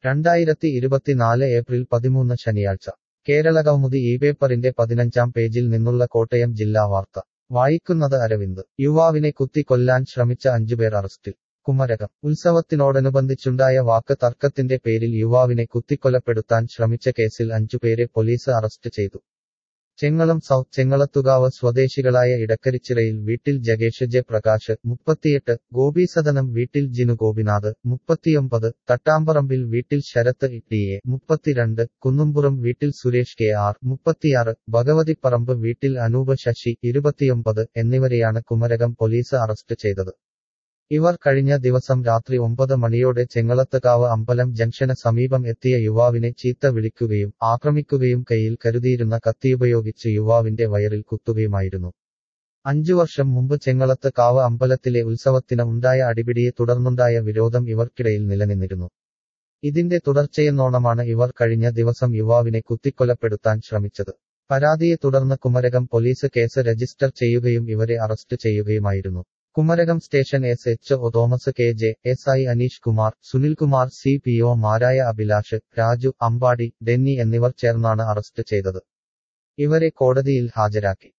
രണ്ടായിരത്തി ഇരുപത്തിനാല് ഏപ്രിൽ പതിമൂന്ന് ശനിയാഴ്ച കേരള കൗമുദി ഈ പേപ്പറിന്റെ പതിനഞ്ചാം പേജിൽ നിന്നുള്ള കോട്ടയം ജില്ലാ വാർത്ത വായിക്കുന്നത് അരവിന്ദ് യുവാവിനെ കുത്തിക്കൊല്ലാൻ ശ്രമിച്ച അഞ്ചുപേർ അറസ്റ്റിൽ കുമരകം ഉത്സവത്തിനോടനുബന്ധിച്ചുണ്ടായ വാക്ക് തർക്കത്തിന്റെ പേരിൽ യുവാവിനെ കുത്തിക്കൊലപ്പെടുത്താൻ ശ്രമിച്ച കേസിൽ അഞ്ചുപേരെ പോലീസ് അറസ്റ്റ് ചെയ്തു ചെങ്ങളം സൗത്ത് ചെങ്ങളത്തുകാവ് സ്വദേശികളായ ഇടക്കരിച്ചിറയിൽ വീട്ടിൽ ജഗേഷ് ജെ പ്രകാശ് മുപ്പത്തിയെട്ട് ഗോപീസദനം വീട്ടിൽ ജിനു ഗോപിനാഥ് മുപ്പത്തിയൊമ്പത് തട്ടാമ്പറമ്പിൽ വീട്ടിൽ ശരത്ത് ടി എ മുപ്പത്തിരണ്ട് കുന്നുംപുറം വീട്ടിൽ സുരേഷ് കെ ആർ മുപ്പത്തിയാറ് ഭഗവതിപ്പറമ്പ് വീട്ടിൽ അനൂപ് ശശി ഇരുപത്തിയൊമ്പത് എന്നിവരെയാണ് കുമരകം പോലീസ് അറസ്റ്റ് ചെയ്തത് ഇവർ കഴിഞ്ഞ ദിവസം രാത്രി ഒമ്പത് മണിയോടെ ചെങ്ങളത്തുകാവ് അമ്പലം ജംഗ്ഷന് സമീപം എത്തിയ യുവാവിനെ ചീത്ത വിളിക്കുകയും ആക്രമിക്കുകയും കയ്യിൽ കരുതിയിരുന്ന കത്തിയുപയോഗിച്ച് യുവാവിന്റെ വയറിൽ കുത്തുകയുമായിരുന്നു അഞ്ചു വർഷം മുമ്പ് ചെങ്ങളത്ത് കാവ് അമ്പലത്തിലെ ഉത്സവത്തിന് ഉണ്ടായ അടിപിടിയെ തുടർന്നുണ്ടായ വിരോധം ഇവർക്കിടയിൽ നിലനിന്നിരുന്നു ഇതിന്റെ തുടർച്ചയെന്നോണമാണ് ഇവർ കഴിഞ്ഞ ദിവസം യുവാവിനെ കുത്തിക്കൊലപ്പെടുത്താൻ ശ്രമിച്ചത് പരാതിയെ തുടർന്ന് കുമരകം പോലീസ് കേസ് രജിസ്റ്റർ ചെയ്യുകയും ഇവരെ അറസ്റ്റ് ചെയ്യുകയുമായിരുന്നു Kumarakom station S H O Thomas K J S I Aneesh Kumar Sunilkumar C P O മാരായ അഭിലാഷ് രാജു അമ്പാടി ഡെന്നി എന്നിവർ ചേർന്നാണ് അറസ്റ്റ് ചെയ്തത് ഇവരെ കോടതിയിൽ ഹാജരാക്കി